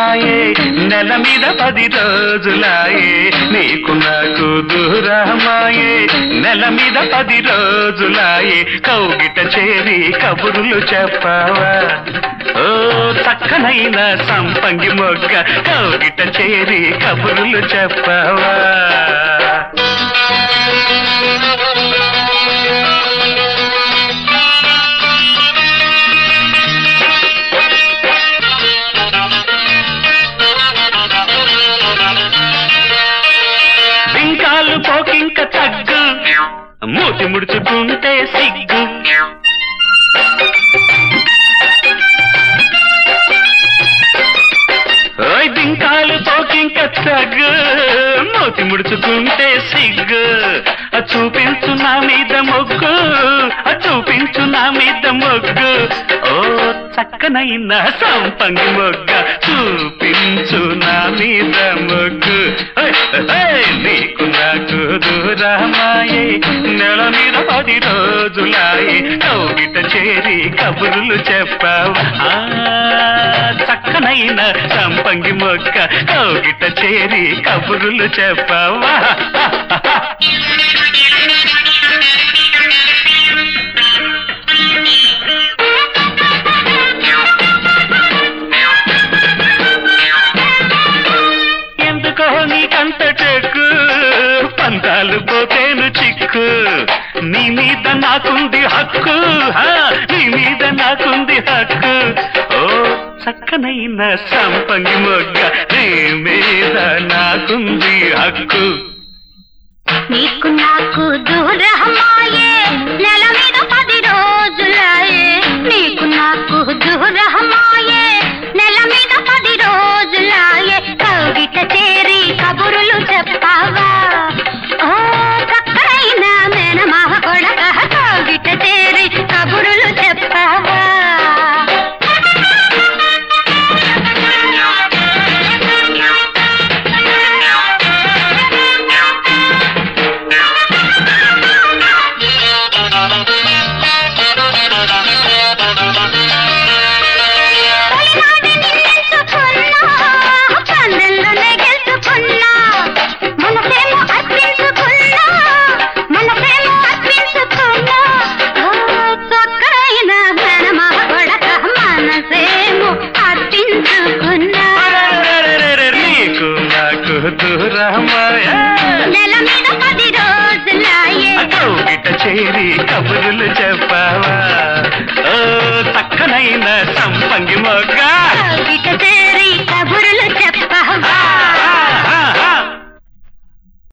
దూరమాయే నెల మీద పది రోజులాయే నీకు నాకు దూరమాయే నెల మీద పది రోజులాయే కౌగిట చేరి కబురులు చెప్పావా ఓ చక్కనైన సంపంగి మొగ్గ కౌగిట చేరి కబురులు చెప్పావా బింకాలు పోకింక తగ్గు మూతి ముడుచుకుంటే సిగ్గు ఓయ్ బింకాలు పోకింక తగ్గు మూతి ముడుచుకుంటే సిగ్గు ఆ చూపించు నా మీద మొగ్గు ఆ చూపించు నా మీద మొగ్గు ఓ చక్కనైన సంపంగి మొగ్గ చూపించు నా మీద మొగ్గు ఓయ్, ఓయ్, నీకు నాకు దూరమాయే నెల మీద పది రోజులాయే కౌగిట చేరి కబుర్లు చెప్పావు ఆ, చక్కనైన సంపంగి మొక్క కౌగిట చేరి కబుర్లు చెప్పావా ఎందుకో నీకంత టెక్కు పంతాలు పోతేను చిక్కు నీ మీద నాకుంది హక్కు హా, నీ మీద నాకుంది హక్కు ఓ చక్కనైన సంపంగి మొగ్గ నీ మీద నాకుంది హక్కు నీకు నాకు దూరమాయే నెల మీద పది రోజులాయే నీకు నాకు దూరమాయే నెల మీద పది రోజులాయే కవిట చేరి కబురులు చెప్పావా ఓ చక్కరైన మేనమావ కొడక కవిట చేరి కబురులు చెప్పావా తొలినాటి నిన్నెంచుకున్నా, పందెంలోనే గెలుచుకున్నా. మనసేమో అర్పించుకున్నా, మనసేమో అర్పించుకున్నా. ఓ చక్కరైన మేనమావ కొడక మనసేమో అర్పించుకున్నా. అరెరెరెరెరె, నీకు నాకు దూరమాయ నెల మీద పది రోజులాయే కౌగిట చేరి కబుర్లు చెప్పావా ఓ చక్కనైన సంపంగి మొగ్గ కవిట చేరి కబురులు